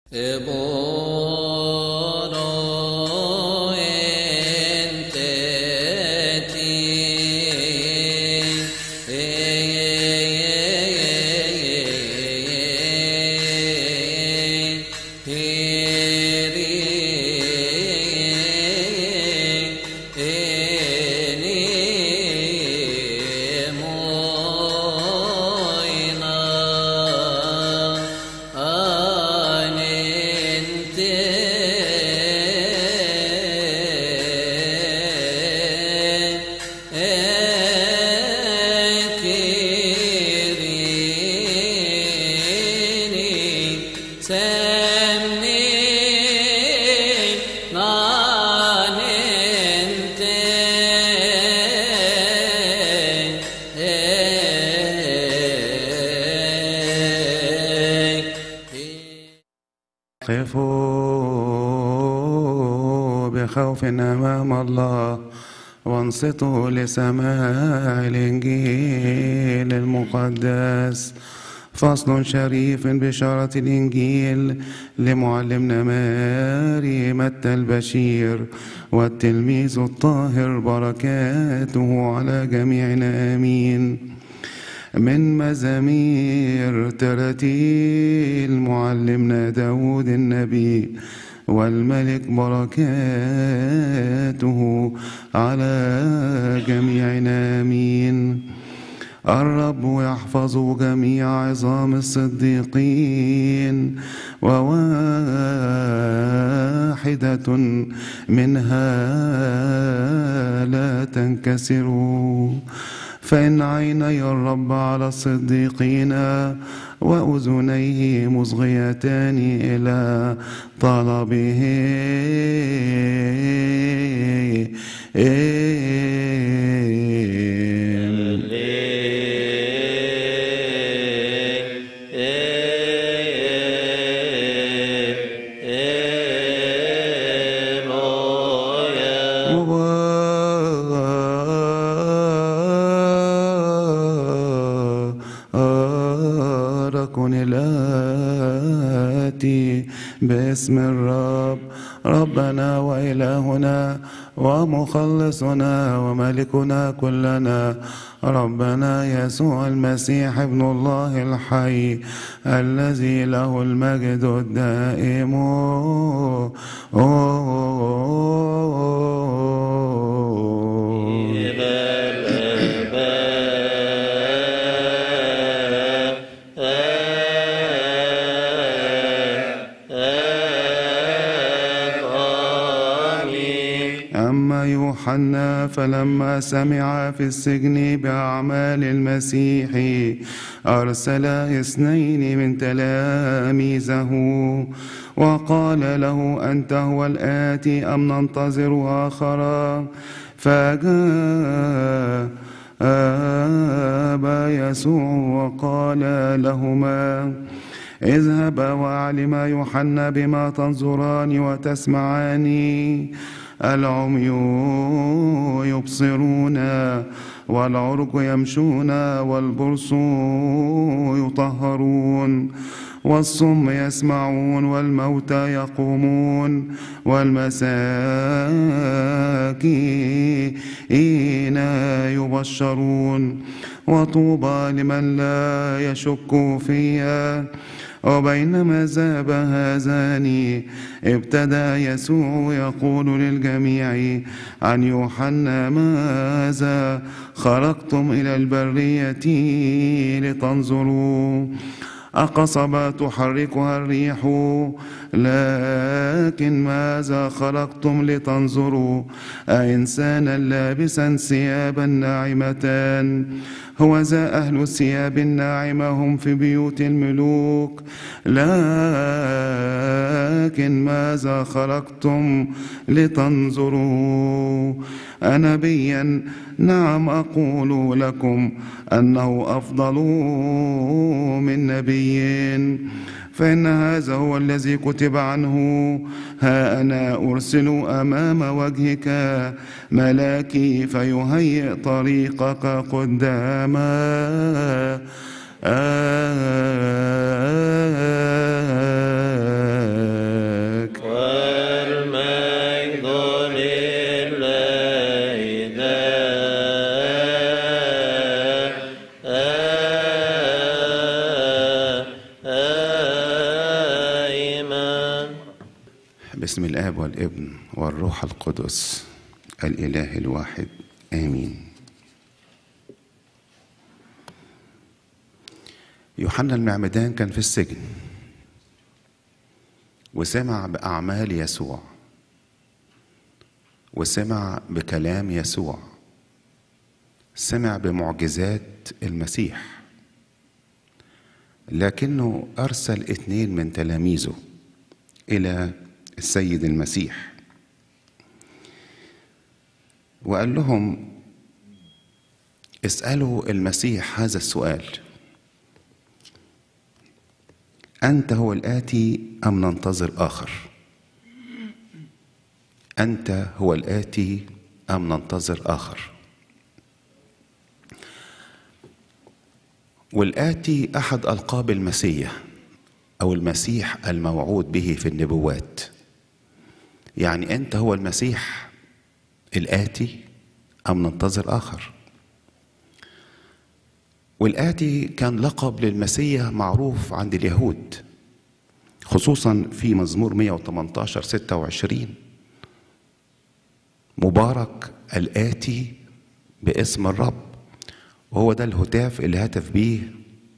قفوا بخوف أمام الله وانصتوا لسماع الإنجيل المقدس فصل شريف بشارة الإنجيل لمعلمنا ماري متى البشير والتلميذ الطاهر بركاته على جميعنا آمين من مزامير ترتيل معلمنا داود النبي والملك بركاته على جميعنا آمين الرب يحفظ جميع عظام الصديقين وواحدة منها لا تنكسر فإن عيني الرب على الصديقين وأذنيه مصغيتان إلى طلبه مبارك الآتي باسم الرب ربنا وإلهنا ومخلصنا وملكنا كلنا ربنا يسوع المسيح ابن الله الحي الذي له المجد الدائم أما يوحنا فلما سمع في السجن بأعمال المسيح أرسل اثنين من تلاميذه وقال له أنت هو الآتي أم ننتظر آخرا فأجاب يسوع وقال لهما اذهبا واعلم يوحنا بما تنظران وتسمعان العمي يبصرون والعرج يمشون والبرص يطهرون والصم يسمعون والموتى يقومون والمساكين يبشرون وطوبى لمن لا يشك فيها وبينما ذهب هذان ابتدى يسوع يقول للجميع عن يوحنا ماذا خرجتم إلى البرية لتنظروا أقصبة تحركها الريح لكن ماذا خلقتم لتنظروا أإنسانا لابسا ثيابا ناعمتان هو ذا أهل الثياب الناعمة هم في بيوت الملوك لكن ماذا خلقتم لتنظروا أنبيا نعم أقول لكم أنه أفضل من نبي فإن هذا هو الذي كتب عنه ها أنا أرسل أمام وجهك ملاكي فيهيئ طريقك قداما باسم الاب والابن والروح القدس الاله الواحد امين يوحنا المعمدان كان في السجن وسمع باعمال يسوع وسمع بكلام يسوع سمع بمعجزات المسيح لكنه ارسل اثنين من تلاميذه الى السيد المسيح وقال لهم اسالوا المسيح هذا السؤال انت هو الاتي ام ننتظر اخر انت هو الاتي ام ننتظر اخر والاتي احد القاب المسيح او المسيح الموعود به في النبوات يعني انت هو المسيح الاتي ام ننتظر اخر والاتي كان لقب للمسيح معروف عند اليهود خصوصا في مزمور 118 26 مبارك الاتي باسم الرب وهو ده الهتاف اللي هتف بيه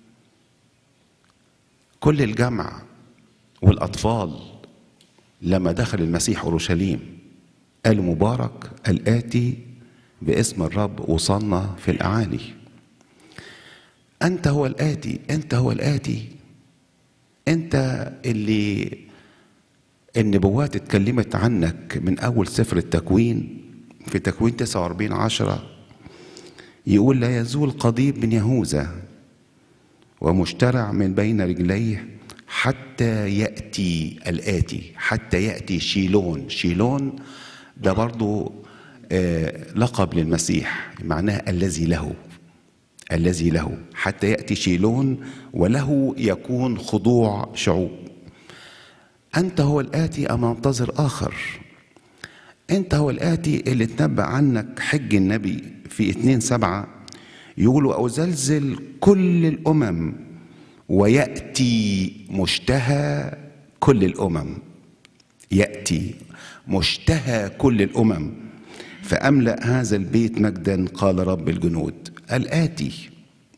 كل الجمع والأطفال لما دخل المسيح أورشليم قالوا مبارك الآتي باسم الرب وصلنا في الأعالي أنت هو الآتي أنت هو الآتي أنت اللي النبوات اتكلمت عنك من أول سفر التكوين في تكوين 49 عشرة يقول لا يزول قضيب من يهوذا ومشترع من بين رجليه حتى يأتي الآتي حتى يأتي شيلون شيلون ده برضو آه لقب للمسيح معناه الذي له الذي له حتى يأتي شيلون وله يكون خضوع شعوب أنت هو الآتي أم ننتظر آخر أنت هو الآتي اللي تنبأ عنك حج النبي في اتنين سبعة يقولوا أو زلزل كل الأمم ويأتي مشتهى كل الأمم يأتي مشتهى كل الأمم فأملأ هذا البيت مجدا قال رب الجنود الآتي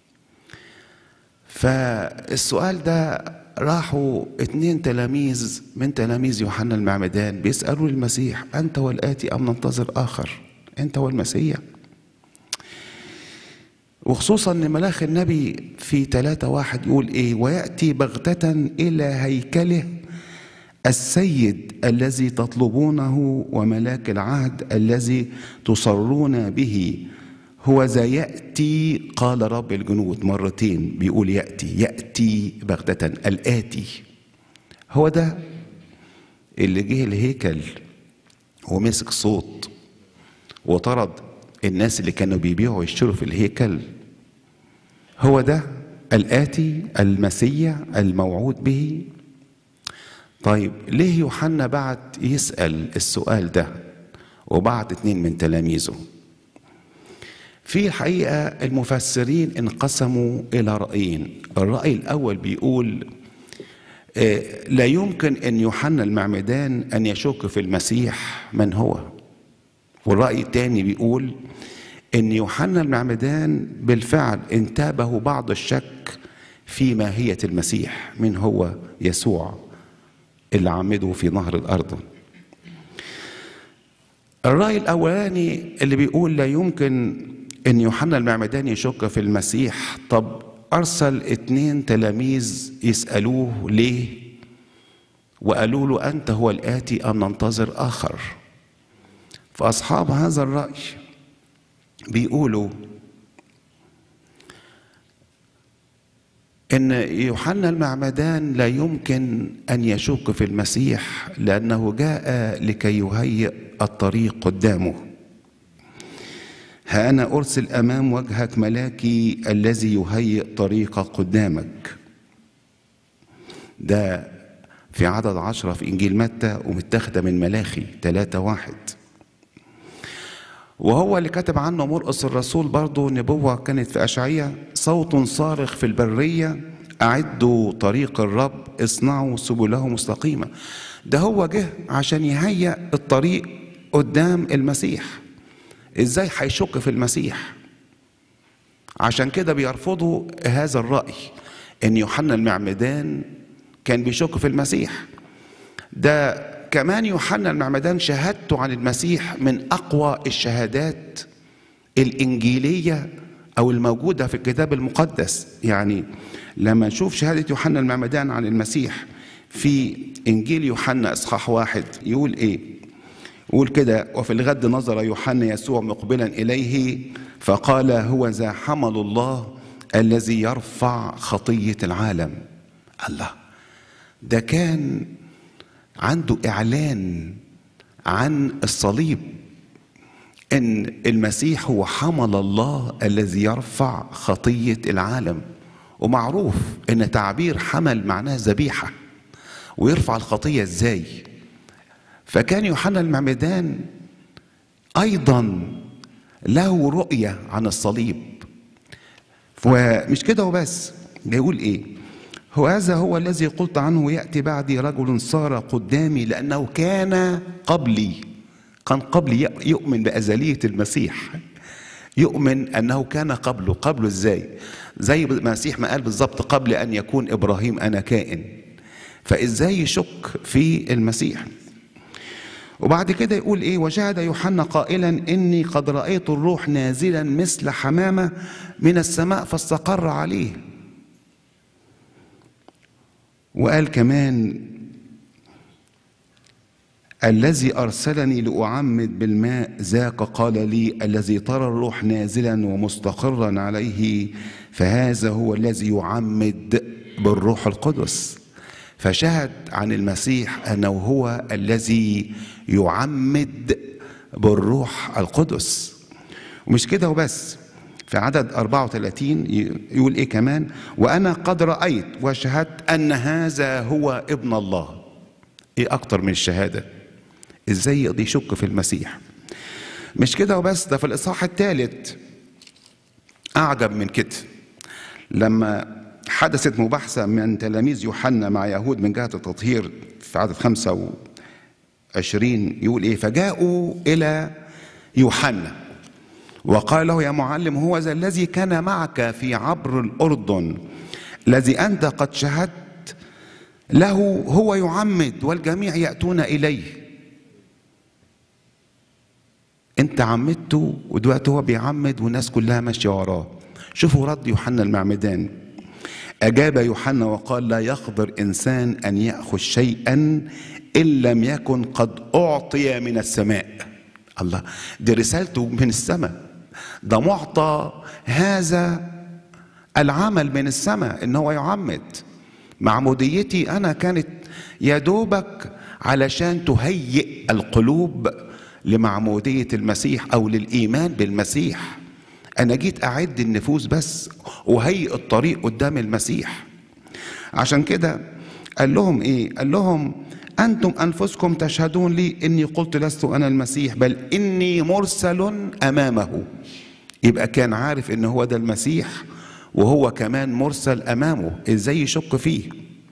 فالسؤال ده راحوا اتنين تلاميذ من تلاميذ يوحنا المعمدان بيسألوا المسيح أنت هو الآتي أم ننتظر آخر أنت هو المسيح وخصوصا ان ملاخ النبي في ثلاثة واحد يقول ايه ويأتي بغتة إلى هيكله السيد الذي تطلبونه وملاك العهد الذي تصرون به هو ذا يأتي قال رب الجنود مرتين بيقول يأتي يأتي بغتة الآتي هو ده اللي جه الهيكل ومسك صوت وطرد الناس اللي كانوا بيبيعوا ويشتروا في الهيكل هو ده الآتي المسيح الموعود به طيب ليه يوحنا بعت يسأل السؤال ده وبعت اتنين من تلاميذه في الحقيقة المفسرين انقسموا إلى رأيين الرأي الأول بيقول لا يمكن أن يوحنا المعمدان أن يشك في المسيح من هو والرأي الثاني بيقول ان يوحنا المعمدان بالفعل انتابه بعض الشك في ماهية المسيح من هو يسوع اللي عمده في نهر الأردن الرأي الأولاني اللي بيقول لا يمكن أن يوحنا المعمدان يشك في المسيح طب أرسل اتنين تلاميذ يسألوه ليه وقالوا له أنت هو الآتي أم ننتظر آخر فأصحاب هذا الرأي بيقولوا ان يوحنا المعمدان لا يمكن ان يشك في المسيح لانه جاء لكي يهيئ الطريق قدامه ها انا ارسل امام وجهك ملاكي الذي يهيئ طريقك قدامك ده في عدد عشرة في إنجيل متى ومتاخدة من ملاخي ثلاثة واحد وهو اللي كتب عنه مرقس الرسول برضه نبوة كانت في أشعية صوت صارخ في البرية أعدوا طريق الرب اصنعوا سبله مستقيمة ده هو جه عشان يهيئ الطريق قدام المسيح ازاي هيشك في المسيح عشان كده بيرفضوا هذا الرأي ان يوحنا المعمدان كان بيشك في المسيح ده كمان يوحنا المعمدان شهادته عن المسيح من اقوى الشهادات الانجيليه او الموجوده في الكتاب المقدس يعني لما نشوف شهاده يوحنا المعمدان عن المسيح في انجيل يوحنا اصحاح واحد يقول ايه يقول كده وفي الغد نظر يوحنا يسوع مقبلا اليه فقال هو ذا حمل الله الذي يرفع خطيه العالم الله ده كان عنده اعلان عن الصليب ان المسيح هو حمل الله الذي يرفع خطيه العالم ومعروف ان تعبير حمل معناه ذبيحه ويرفع الخطيه ازاي فكان يوحنا المعمدان ايضا له رؤيه عن الصليب ومش كده وبس بيقول ايه هو هذا هو الذي قلت عنه ياتي بعدي رجل صار قدامي لانه كان قبلي كان قبلي يؤمن بازليه المسيح يؤمن انه كان قبله قبله ازاي زي المسيح ما قال بالظبط قبل ان يكون ابراهيم انا كائن فازاي يشك في المسيح وبعد كده يقول ايه وشهد يوحنا قائلا اني قد رايت الروح نازلا مثل حمامه من السماء فاستقر عليه وقال كمان الذي ارسلني لاعمد بالماء ذاك قال لي الذي ترى الروح نازلا ومستقرا عليه فهذا هو الذي يعمد بالروح القدس فشهد عن المسيح انه هو الذي يعمد بالروح القدس ومش كده وبس في عدد 34 يقول ايه كمان وانا قد رايت وشهدت ان هذا هو ابن الله ايه اكتر من الشهاده ازاي يقضي يشك في المسيح مش كده وبس ده في الاصحاح الثالث اعجب من كده لما حدثت مباحثة من تلاميذ يوحنا مع يهود من جهة التطهير في عدد 25 يقول إيه فجاءوا إلى يوحنا وقال له يا معلم هو ذا الذي كان معك في عبر الأردن الذي أنت قد شهدت له هو يعمد والجميع يأتون إليه أنت عمدته ودلوقتي هو بيعمد والناس كلها ماشية وراه شوفوا رد يوحنا المعمدان أجاب يوحنا وقال لا يقدر إنسان أن يأخذ شيئا إن لم يكن قد أعطي من السماء الله دي رسالته من السماء ده معطى هذا العمل من السماء ان هو يعمد معموديتي انا كانت يا دوبك علشان تهيئ القلوب لمعموديه المسيح او للايمان بالمسيح انا جيت اعد النفوس بس وهيئ الطريق قدام المسيح عشان كده قال لهم ايه قال لهم انتم انفسكم تشهدون لي اني قلت لست انا المسيح بل اني مرسل امامه يبقى كان عارف ان هو ده المسيح وهو كمان مرسل امامه ازاي يشك فيه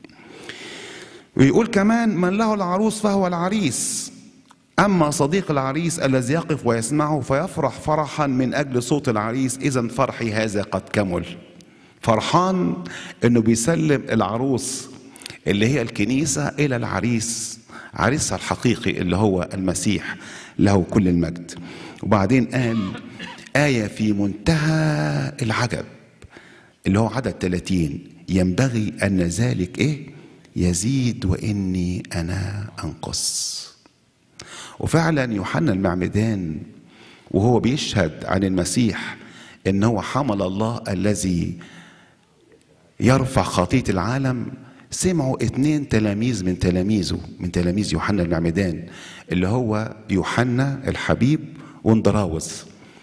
ويقول كمان من له العروس فهو العريس أما صديق العريس الذي يقف ويسمعه فيفرح فرحا من أجل صوت العريس إذا فرحي هذا قد كمل فرحان أنه بيسلم العروس اللي هي الكنيسة إلى العريس عريسها الحقيقي اللي هو المسيح له كل المجد وبعدين قال آية في منتهى العجب اللي هو عدد 30 ينبغي أن ذلك إيه يزيد وإني أنا أنقص وفعلا يوحنا المعمدان وهو بيشهد عن المسيح ان هو حمل الله الذي يرفع خطيه العالم سمعوا اتنين تلاميذ من تلاميذه من تلاميذ يوحنا المعمدان اللي هو يوحنا الحبيب واندراوس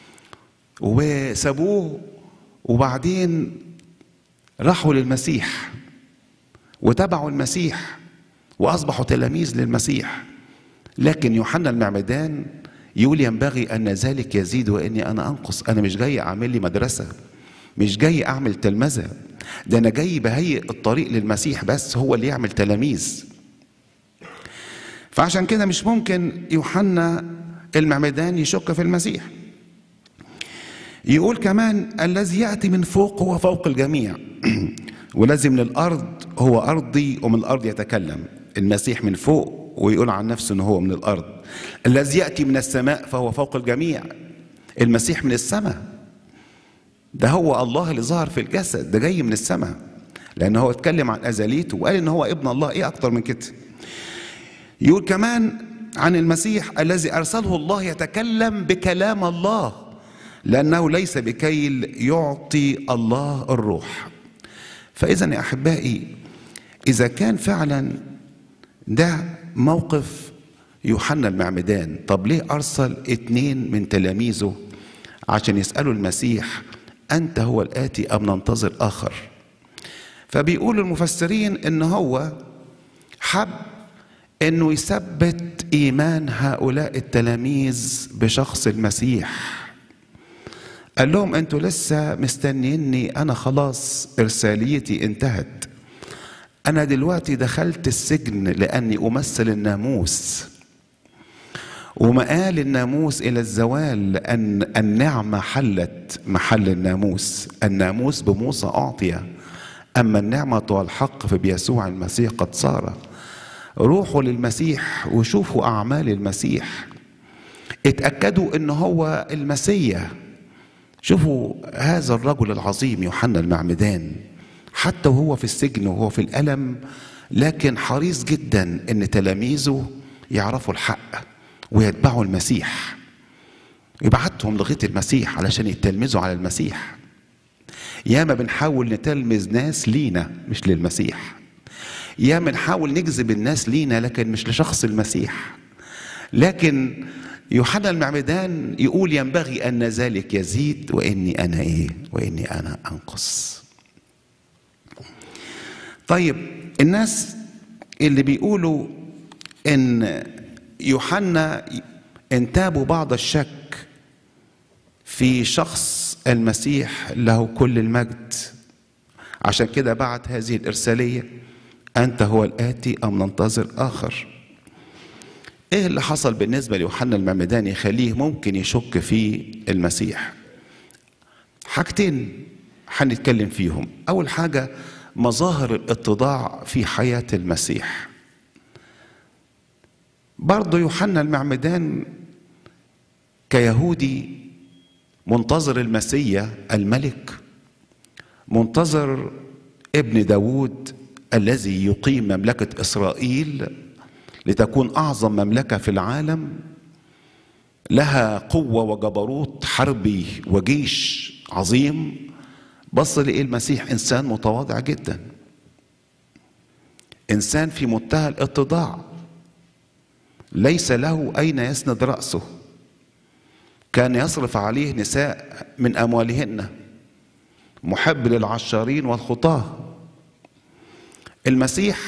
وسابوه وبعدين راحوا للمسيح وتبعوا المسيح واصبحوا تلاميذ للمسيح لكن يوحنا المعمدان يقول ينبغي ان ذلك يزيد واني انا انقص انا مش جاي اعمل لي مدرسه مش جاي اعمل تلمذه ده انا جاي بهيئ الطريق للمسيح بس هو اللي يعمل تلاميذ فعشان كده مش ممكن يوحنا المعمدان يشك في المسيح يقول كمان الذي ياتي من فوق هو فوق الجميع والذي من الارض هو ارضي ومن الارض يتكلم المسيح من فوق ويقول عن نفسه انه هو من الارض الذي ياتي من السماء فهو فوق الجميع المسيح من السماء ده هو الله اللي ظهر في الجسد ده جاي من السماء لان هو اتكلم عن ازليته وقال ان هو ابن الله ايه اكتر من كده يقول كمان عن المسيح الذي ارسله الله يتكلم بكلام الله لانه ليس بكيل يعطي الله الروح فاذا يا احبائي اذا كان فعلا ده موقف يوحنا المعمدان طب ليه ارسل اتنين من تلاميذه عشان يسالوا المسيح انت هو الاتي ام ننتظر اخر فبيقول المفسرين ان هو حب انه يثبت ايمان هؤلاء التلاميذ بشخص المسيح قال لهم انتوا لسه مستنيني انا خلاص ارساليتي انتهت انا دلوقتي دخلت السجن لاني امثل الناموس ومآل الناموس الى الزوال لان النعمه حلت محل الناموس الناموس بموسى اعطي اما النعمه والحق فبيسوع المسيح قد صار روحوا للمسيح وشوفوا اعمال المسيح اتاكدوا ان هو المسيح شوفوا هذا الرجل العظيم يوحنا المعمدان حتى وهو في السجن وهو في الالم لكن حريص جدا ان تلاميذه يعرفوا الحق ويتبعوا المسيح يبعتهم لغايه المسيح علشان يتلمذوا على المسيح ياما بنحاول نتلمذ ناس لينا مش للمسيح ياما نحاول نجذب الناس لينا لكن مش لشخص المسيح لكن يوحنا المعمدان يقول ينبغي ان ذلك يزيد واني انا ايه واني انا انقص طيب الناس اللي بيقولوا ان يوحنا انتابوا بعض الشك في شخص المسيح له كل المجد عشان كده بعت هذه الإرسالية أنت هو الآتي أم ننتظر آخر إيه اللي حصل بالنسبة ليوحنا المعمدان يخليه ممكن يشك في المسيح حاجتين هنتكلم فيهم أول حاجة مظاهر الاتضاع في حياة المسيح برضه يوحنا المعمدان كيهودي منتظر المسيا الملك منتظر ابن داود الذي يقيم مملكة إسرائيل لتكون أعظم مملكة في العالم لها قوة وجبروت حربي وجيش عظيم بص لقي المسيح إنسان متواضع جدا إنسان في منتهى الاتضاع ليس له أين يسند رأسه كان يصرف عليه نساء من أموالهن محب للعشارين والخطاة المسيح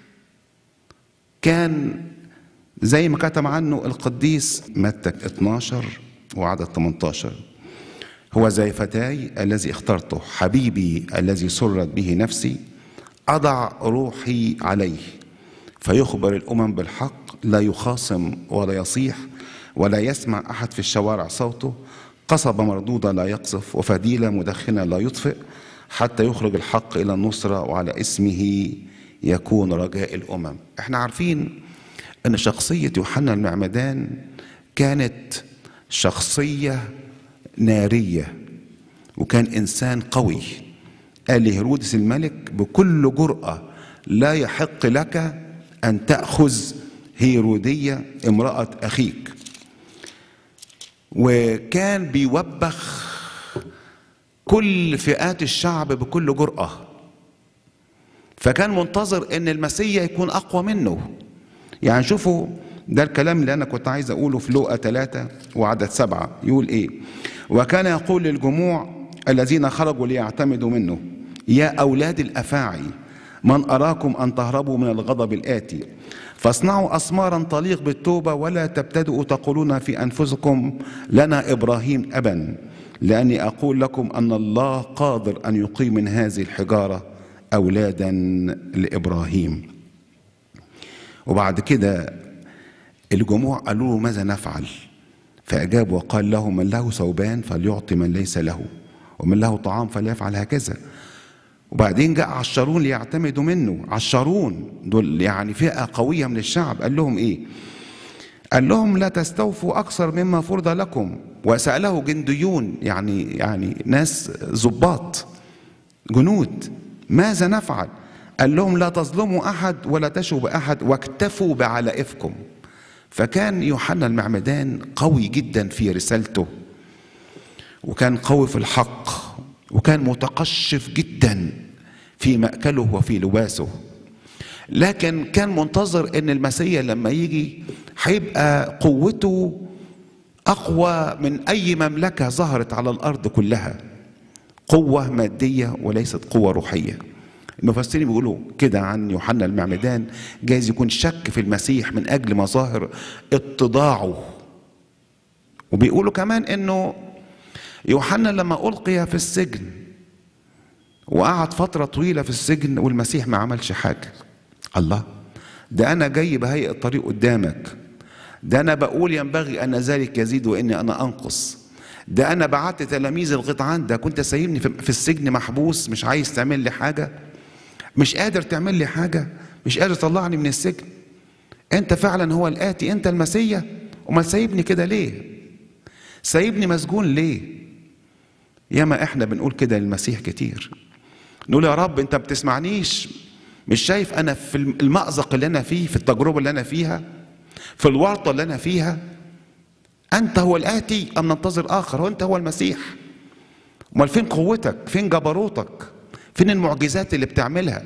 كان زي ما كتب عنه القديس متى 12 وعدد 18 هو زي فتاي الذي اخترته حبيبي الذي سرت به نفسي أضع روحي عليه فيخبر الأمم بالحق لا يخاصم ولا يصيح ولا يسمع أحد في الشوارع صوته قصبة مردودة لا يقذف وفديلة مدخنة لا يطفئ حتى يخرج الحق إلى النصرة وعلى اسمه يكون رجاء الأمم احنا عارفين أن شخصية يوحنا المعمدان كانت شخصية نارية وكان إنسان قوي قال لهيرودس الملك بكل جرأة لا يحق لك أن تأخذ هيرودية امرأة أخيك وكان بيوبخ كل فئات الشعب بكل جرأة فكان منتظر ان المسيح يكون اقوى منه يعني شوفوا ده الكلام اللي انا كنت عايز اقوله في لوقا ثلاثة وعدد سبعة يقول ايه وكان يقول للجموع الذين خرجوا ليعتمدوا منه يا اولاد الافاعي من اراكم ان تهربوا من الغضب الاتي فاصنعوا اسمارا تليق بالتوبه ولا تبتدئوا تقولون في انفسكم لنا ابراهيم ابا لاني اقول لكم ان الله قادر ان يقيم من هذه الحجاره اولادا لابراهيم وبعد كده الجموع قالوا له ماذا نفعل فاجاب وقال له من له ثوبان فليعطي من ليس له ومن له طعام فليفعل هكذا وبعدين جاء عشرون ليعتمدوا منه عشرون دول يعني فئة قوية من الشعب قال لهم ايه قال لهم لا تستوفوا أكثر مما فرض لكم وسأله جنديون يعني يعني ناس ضباط جنود ماذا نفعل قال لهم لا تظلموا أحد ولا تشوا بأحد واكتفوا بعلائفكم فكان يوحنا المعمدان قوي جدا في رسالته وكان قوي في الحق وكان متقشف جدا في مأكله وفي لباسه لكن كان منتظر ان المسيح لما يجي هيبقى قوته اقوى من اي مملكه ظهرت على الارض كلها قوه ماديه وليست قوه روحيه المفسرين بيقولوا كده عن يوحنا المعمدان جايز يكون شك في المسيح من اجل مظاهر اتضاعه وبيقولوا كمان انه يوحنا لما ألقي في السجن وقعد فترة طويلة في السجن والمسيح ما عملش حاجة الله ده أنا جاي بهيئة الطريق قدامك ده أنا بقول ينبغي أن ذلك يزيد وإني أنا أنقص ده أنا بعت تلاميذ القطعان ده كنت سايبني في السجن محبوس مش عايز تعمل لي حاجة مش قادر تعمل لي حاجة مش قادر تطلعني من السجن أنت فعلا هو الآتي أنت المسيح وما سايبني كده ليه سايبني مسجون ليه ياما احنا بنقول كده للمسيح كتير نقول يا رب انت بتسمعنيش مش شايف انا في المأزق اللي انا فيه في التجربة اللي انا فيها في الورطة اللي انا فيها انت هو الاتي ام ننتظر اخر وانت هو المسيح امال فين قوتك فين جبروتك فين المعجزات اللي بتعملها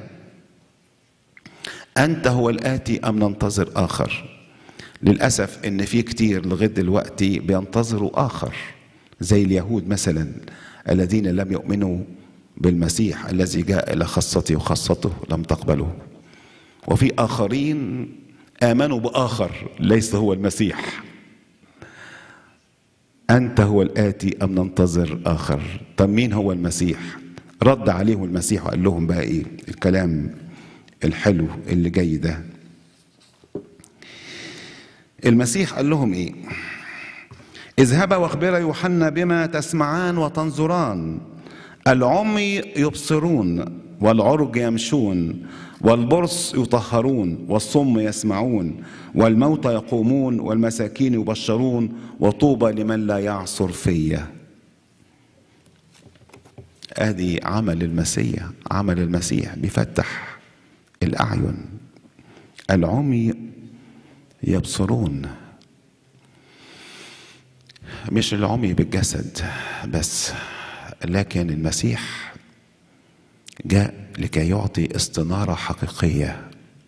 انت هو الاتي ام ننتظر اخر للاسف ان في كتير لغايه دلوقتي بينتظروا اخر زي اليهود مثلا الذين لم يؤمنوا بالمسيح الذي جاء الى خاصته وخاصته لم تقبله وفي اخرين امنوا باخر ليس هو المسيح انت هو الاتي ام ننتظر اخر طب مين هو المسيح رد عليهم المسيح وقال لهم بقى ايه الكلام الحلو اللي جاي ده المسيح قال لهم ايه اذهبا واخبرا يوحنا بما تسمعان وتنظران العمي يبصرون والعرج يمشون والبرص يطهرون والصم يسمعون والموتى يقومون والمساكين يبشرون وطوبى لمن لا يعصر فيا ادي عمل المسيح عمل المسيح بيفتح الاعين العمي يبصرون مش العمي بالجسد بس لكن المسيح جاء لكي يعطي استنارة حقيقية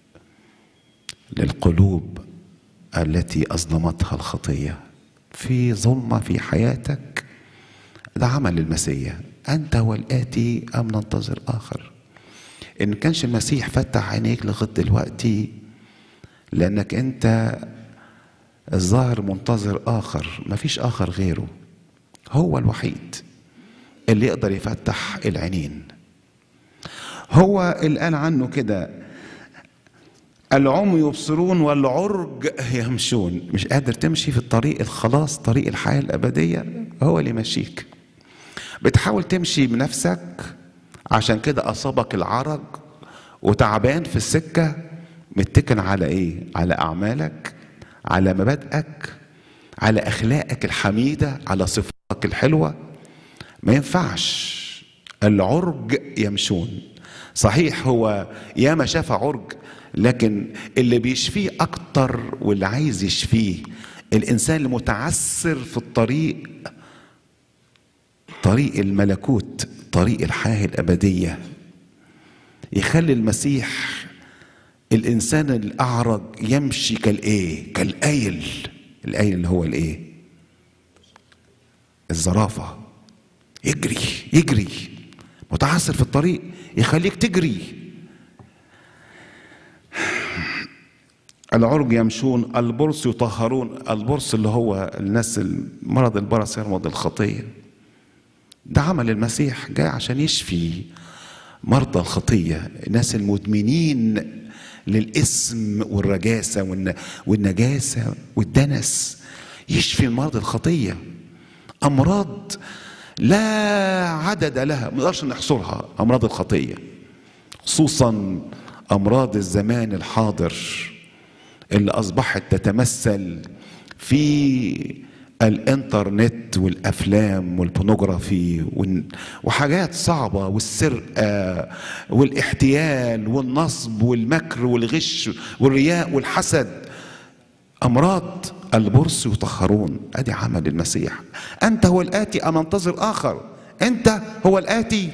للقلوب التي أظلمتها الخطية في ظلمة في حياتك ده عمل المسيح أنت هو الآتي أم ننتظر آخر إن كانش المسيح فتح عينيك لغاية دلوقتي لأنك أنت الظاهر منتظر آخر مفيش آخر غيره هو الوحيد اللي يقدر يفتح العينين هو اللي قال عنه كده العمي يبصرون والعرج يمشون مش قادر تمشي في الطريق الخلاص طريق الحياة الأبدية هو اللي يمشيك بتحاول تمشي بنفسك عشان كده أصابك العرج وتعبان في السكة متكن على إيه؟ على أعمالك على مبادئك على أخلاقك الحميدة على صفاتك الحلوة ما ينفعش العرج يمشون صحيح هو ياما شاف عرج لكن اللي بيشفيه اكتر واللي عايز يشفيه الانسان المتعسر في الطريق طريق الملكوت طريق الحياه الابديه يخلي المسيح الانسان الاعرج يمشي كالايه كالايل الايل اللي هو الايه الزرافه يجري يجري متعثر في الطريق يخليك تجري العرج يمشون البرص يطهرون البرص اللي هو الناس مرض البرص يرمض الخطيه ده عمل المسيح جاء عشان يشفي مرضى الخطية الناس المدمنين للاسم والرجاسة والن- والنجاسة والدنس يشفي مرض الخطية أمراض لا عدد لها ما نقدرش نحصرها أمراض الخطية خصوصا أمراض الزمان الحاضر اللي أصبحت تتمثل في الانترنت والافلام والبونوغرافي وال- وحاجات صعبه والسرقه والاحتيال والنصب والمكر والغش والرياء والحسد امراض البرص يطهرون ادي عمل المسيح انت هو الاتي ام انتظر اخر انت هو الاتي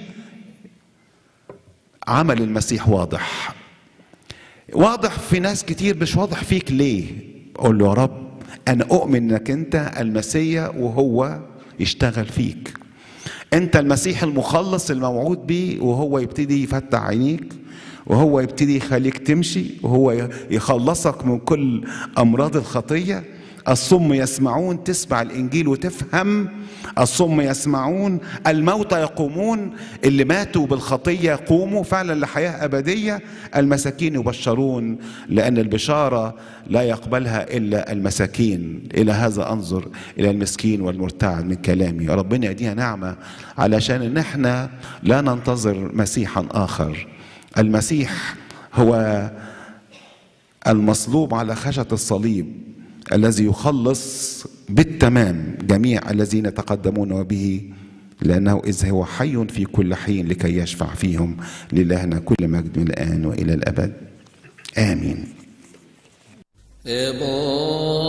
عمل المسيح واضح واضح في ناس كتير مش واضح فيك ليه قول له يا رب انا اؤمن انك انت المسيا وهو يشتغل فيك انت المسيح المخلص الموعود بيه وهو يبتدي يفتح عينيك وهو يبتدي يخليك تمشي وهو يخلصك من كل امراض الخطيه الصم يسمعون تسمع الانجيل وتفهم الصم يسمعون الموتى يقومون اللي ماتوا بالخطيه يقوموا فعلا لحياه ابديه المساكين يبشرون لان البشاره لا يقبلها الا المساكين الى هذا انظر الى المسكين والمرتعد من كلامي يا ربنا يدينا نعمه علشان ان احنا لا ننتظر مسيحا اخر المسيح هو المصلوب على خشبة الصليب الذي يخلص بالتمام جميع الذين يتقدمون به لأنه إذ هو حي في كل حين لكي يشفع فيهم لإلهنا كل مجد من الآن وإلى الأبد آمين Ebo